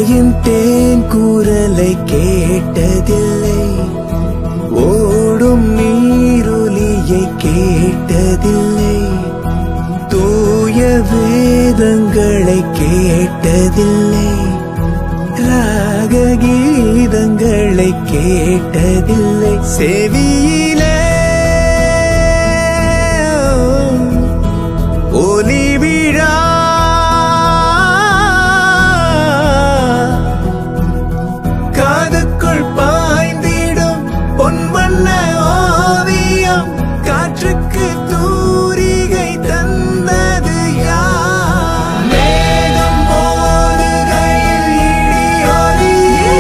தாயின் தேன் குரலை கேட்டதில்லை ஓடும் நீரொலியை கேட்டதில்லை தூய வேதங்களை கேட்டதில்லை ராக கீதங்களை கேட்டதில்லை செவியிலே ஒலி விழா காதுக்குள் பாய்ந்திடும் பொன் வண்ண ஓவியம் காற்றுக்கு தூரிகை தந்தது யார் மேகம் மோதுகையில் இடியொலி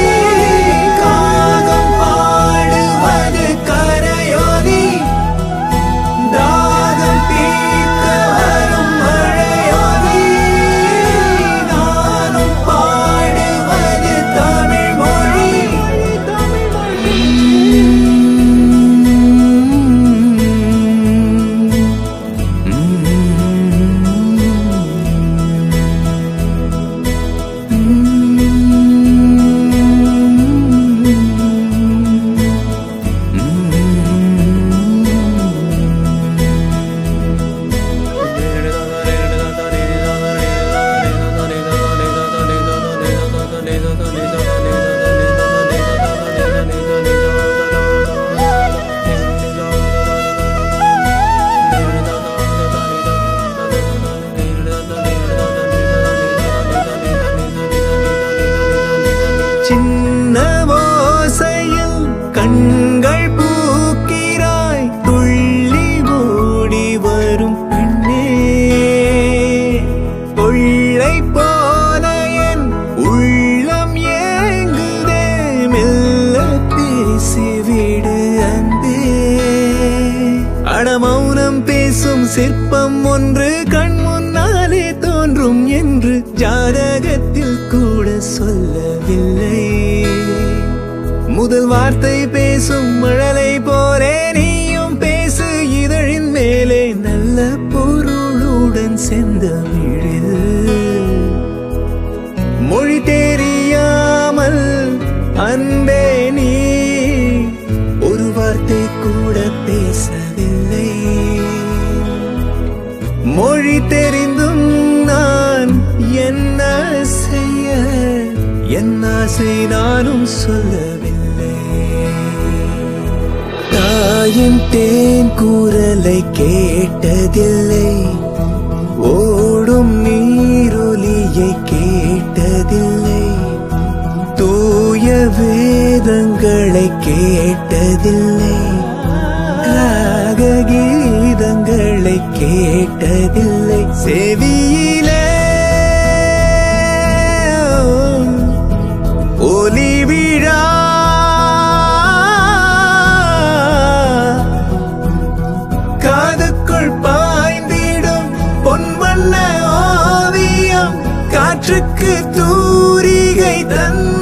காகம் பாடுவது கரையொலி தாகம் தீர்க்க வரும் மழையொலி நானும் பாடுவது தமிழ் மொழி சின்ன ஓசையில் கண்கள் பூக்கிறாய் துள்ளி மூடி வரும் பெண்ணே கொள்ளை போல என் உள்ளம் ஏங்குதே மெல்ல பேசிவிடு அன்பே அடமௌனம் பேசும் சிற்பம் ஒன்று கண் முன்னாலே தோன்றும் என்று ஜாதகத்தில் கூட சொல்லவில்லை முதல் வார்த்தை பேசும் மழலை போலே நீயும் பேசு இதழின் மேலே நல்ல பொருளுடன் செந்தமிழில் மொழி தெரியாமல் அன்பே நீ ஒரு வார்த்தை கூட பேசவில்லை மொழி தெரிந்தும் நான் என்ன செய்ய என் ஆசை நானும் சொல்லவில்லை தாயின் தேன் குரலை கேட்டதில்லை ஓடும் நீரொலியை கேட்டதில்லை தூய வேதங்களை கேட்டதில்லை ராக கீதங்களை கேட்டதில்லை செவியிலே ஒலி விழா காதுக்குள் பாய்ந்திடும் பொன் வண்ண ஓவியம் காற்றுக்கு தூரிகை தந்த